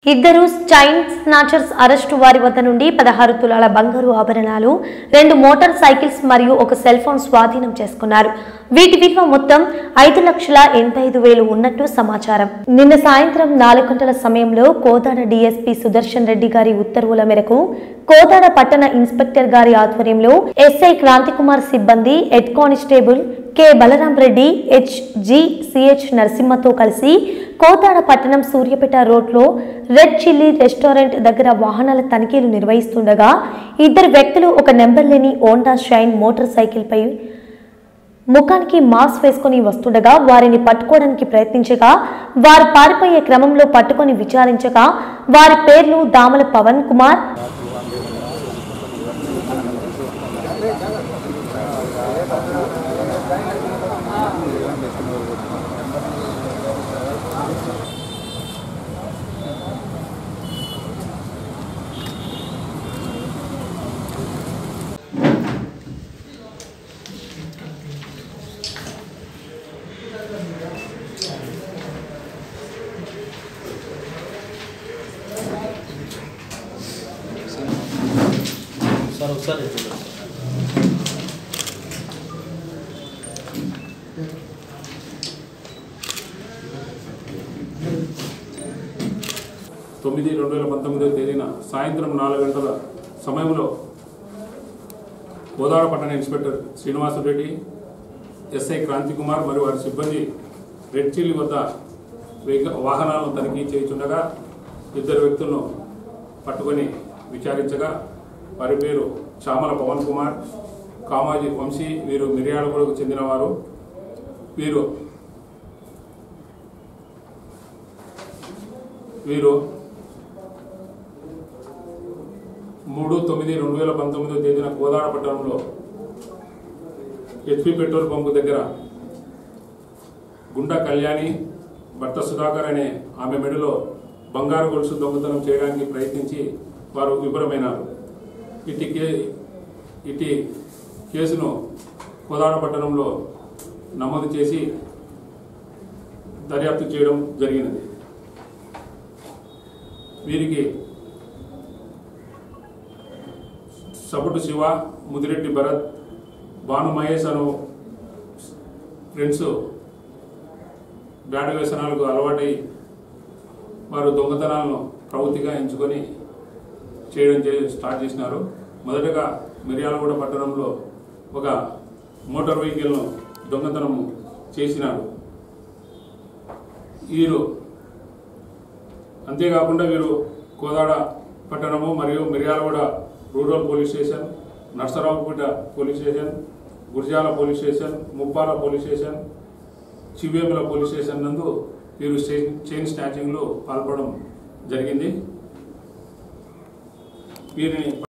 ఇద్దరు chain snatchers arrest వారి వద్ద నుండి పదహారు తులాల బంగారు ఆభరణాలు రెండు మోటార్ సైకిల్స్ మరియు ఒక సెల్ ఫోన్ స్వాధీనం చేసుకున్నారు వీటి విలువ మొత్తం ఐదు లక్షల ఎనభై ఐదు వేలు ఉన్నట్టు సమాచారం నిన్న సాయంత్రం నాలుగు గంటల సమయంలో కోదాడ డీఎస్పీ సుదర్శన్ రెడ్డి గారి ఉత్తర్వుల మేరకు కోదాడ పట్టణ ఇన్స్పెక్టర్ గారి ఆధ్వర్యంలో ఎస్ఐ క్రాంతికుమార్ సిబ్బంది head constable K Balaram Reddy H G CH నరసింహతో కలిసి కోతాడ పట్టణం సూర్యపేట రోడ్లో రెడ్ చిల్లీ రెస్టారెంట్ దగ్గర వాహనాల తనిఖీలు నిర్వహిస్తుండగా ఇద్దరు వ్యక్తులు ఒక నెంబర్ లేని హోండా షైన్ మోటార్ సైకిల్పై ముఖానికి మాస్క్ వేసుకొని వస్తుండగా వారిని పట్టుకోవడానికి ప్రయత్నించగా వారు పారిపోయే క్రమంలో పట్టుకొని విచారించగా వారి పేర్లు దామల పవన్ కుమార్ సార్ ఒకసారి చూడండి తొమ్మిది రెండు వేల పంతొమ్మిదవ తేదీన సాయంత్రం నాలుగు గంటల సమయంలో గోదావరి పట్టణ ఇన్స్పెక్టర్ శ్రీనివాసరెడ్డి ఎస్ఐ క్రాంతి కుమార్ మరియు వారి సిబ్బంది రెడ్ చిల్లీ వద్ద వెహిక- వాహనాలను తనిఖీ చేయుచుండగా ఇద్దరు వ్యక్తులను పట్టుకొని విచారించగా వారి పేరు చామల పవన్ కుమార్ కామాజీ వంశీ వీరు మిర్యాలగూడకు చెందినవారు వీరు వీరు మూడు తొమ్మిది రెండు వేల పంతొమ్మిదో తేదీన కోదాడ పట్టణంలో హెచ్పి పెట్రోల్ పంపు దగ్గర గుండా కళ్యాణి భర్త సుధాకర్ అనే ఆమె మెడలో బంగారు గొలుసు దొంగతనం చేయడానికి ప్రయత్నించి వారు విఫలమైనారు ఇటు కే ఇటు కేసును కోదాడ పట్టణంలో నమోదు చేసి దర్యాప్తు చేయడం జరిగినది వీరికి సపుటు శివ ముదిరెడ్డి భరత్ భాను మహేష్ అను ఫ్రెండ్స్ బ్యాడ్ వ్యసనాలకు అలవాటై వారు దొంగతనాలను ప్రవృత్తిగా ఎంచుకొని చేయడం చే- స్టార్ట్ చేసినారు మొదటగా మిర్యాలగూడ పట్టణంలో ఒక మోటార్ వెహికల్ను దొంగతనం చేసినారు వీరు అంతేకాకుండా వీరు కోదాడ పట్టణము మరియు Miryalaguda rural police station Narasaraopet police station Gurazala police station Muppala police station Chivemula police station నందు వీరు చైన్ చైన్ స్నాచింగ్లో పాల్పడడం జరిగింది వీరిని